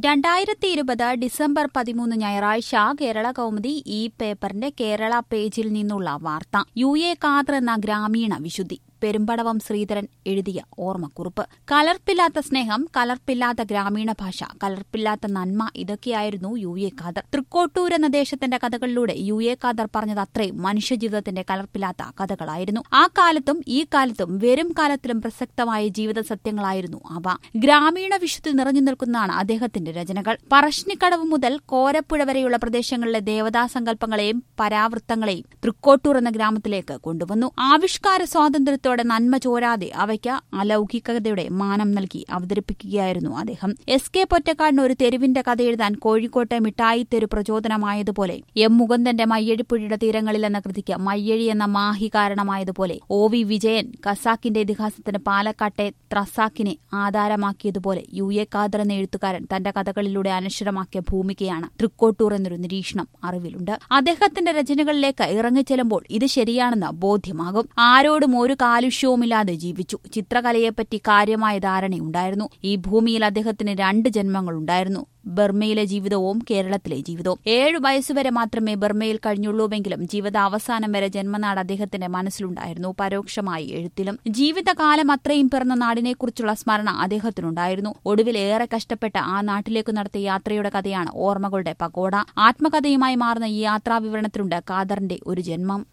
രണ്ടായിരത്തി ഇരുപത് ഡിസംബർ പതിമൂന്ന് ഞായറാഴ്ച കേരള കൗമുദി ഈ പേപ്പറിന്റെ കേരള പേജിൽ നിന്നുള്ള വാർത്ത യു എ ഖാദർ എന്ന ഗ്രാമീണ വിശുദ്ധി പെരുമ്പടവം ശ്രീധരൻ എഴുതിയ ഓർമ്മക്കുറിപ്പ് കലർപ്പില്ലാത്ത സ്നേഹം കലർപ്പില്ലാത്ത ഗ്രാമീണ ഭാഷ കലർപ്പില്ലാത്ത നന്മ ഇതൊക്കെയായിരുന്നു യു എ ഖാദർ തൃക്കോട്ടൂർ എന്ന ദേശത്തിന്റെ കഥകളിലൂടെ യു എ ഖാദർ പറഞ്ഞത് അത്രയും മനുഷ്യജീവിതത്തിന്റെ കലർപ്പില്ലാത്ത കഥകളായിരുന്നു ആ കാലത്തും ഈ കാലത്തും വരും കാലത്തിലും പ്രസക്തമായ ജീവിത സത്യങ്ങളായിരുന്നു അവ ഗ്രാമീണ വിശുദ്ധി നിറഞ്ഞു നിൽക്കുന്നതാണ് അദ്ദേഹത്തിന്റെ രചനകൾ പറശ്ശിനിക്കടവ് മുതൽ കോരപ്പുഴ വരെയുള്ള പ്രദേശങ്ങളിലെ ദേവതാസങ്കല്പങ്ങളെയും പരാവൃത്തങ്ങളെയും തൃക്കോട്ടൂർ എന്ന ഗ്രാമത്തിലേക്ക് കൊണ്ടുവന്നു ആവിഷ്കാര സ്വാതന്ത്ര്യത്തോടെ നന്മ ചോരാതെ അവയ്ക്ക് അലൗകികതയുടെ മാനം നൽകി അവതരിപ്പിക്കുകയായിരുന്നു അദ്ദേഹം എസ് കെ പൊറ്റക്കാടിന് ഒരു തെരുവിന്റെ കഥ എഴുതാൻ കോഴിക്കോട്ടെ മിഠായി തെരു പ്രചോദനമായതുപോലെ എം മുകുന്ദന്റെ മയ്യഴിപ്പുഴയുടെ തീരങ്ങളിൽ എന്ന കൃതിക്ക് മയ്യഴി എന്ന മാഹി കാരണമായതുപോലെ ഒ വി വിജയൻ കസാക്കിന്റെ ഇതിഹാസത്തിന് പാലക്കാട്ടെ ത്രസാക്കിനെ ആധാരമാക്കിയതുപോലെ യു എ ഖാദർ എന്ന എഴുത്തുകാരൻ തന്റെ കഥകളിലൂടെ അനശ്വരമാക്കിയ ഭൂമികയാണ് തൃക്കോട്ടൂർ എന്നൊരു നിരീക്ഷണം അറിവിലുണ്ട് അദ്ദേഹത്തിന്റെ രചനകളിലേക്ക് ഇറങ്ങിച്ചെല്ലുമ്പോൾ ഇത് ശരിയാണെന്ന് ബോധ്യമാകും ആരോടും ഒരു കാലുഷ്യവുമില്ലാതെ ജീവിച്ചു ചിത്രകലയെപ്പറ്റി കാര്യമായ ധാരണയുണ്ടായിരുന്നു ഈ ഭൂമിയിൽ അദ്ദേഹത്തിന് രണ്ട് ജന്മങ്ങളുണ്ടായിരുന്നു ബർമയിലെ ജീവിതവും കേരളത്തിലെ ജീവിതവും ഏഴു വയസ്സുവരെ മാത്രമേ ബർമയിൽ കഴിഞ്ഞുള്ളൂവെങ്കിലും ജീവിതാവസാനം വരെ ജന്മനാട് അദ്ദേഹത്തിന്റെ മനസ്സിലുണ്ടായിരുന്നു പരോക്ഷമായി എഴുത്തിലും ജീവിതകാലം അത്രയും പിറന്ന നാടിനെക്കുറിച്ചുള്ള സ്മരണ അദ്ദേഹത്തിനുണ്ടായിരുന്നു ഒടുവിൽ ഏറെ കഷ്ടപ്പെട്ട് ആ നാട്ടിലേക്ക് നടത്തിയ യാത്രയുടെ കഥയാണ് ഓർമ്മകളുടെ പകോട ആത്മകഥയുമായി മാറുന്ന ഈ യാത്രാവിവരണത്തിലുണ്ട് ഖാദറിന്റെ ഒരു ജന്മം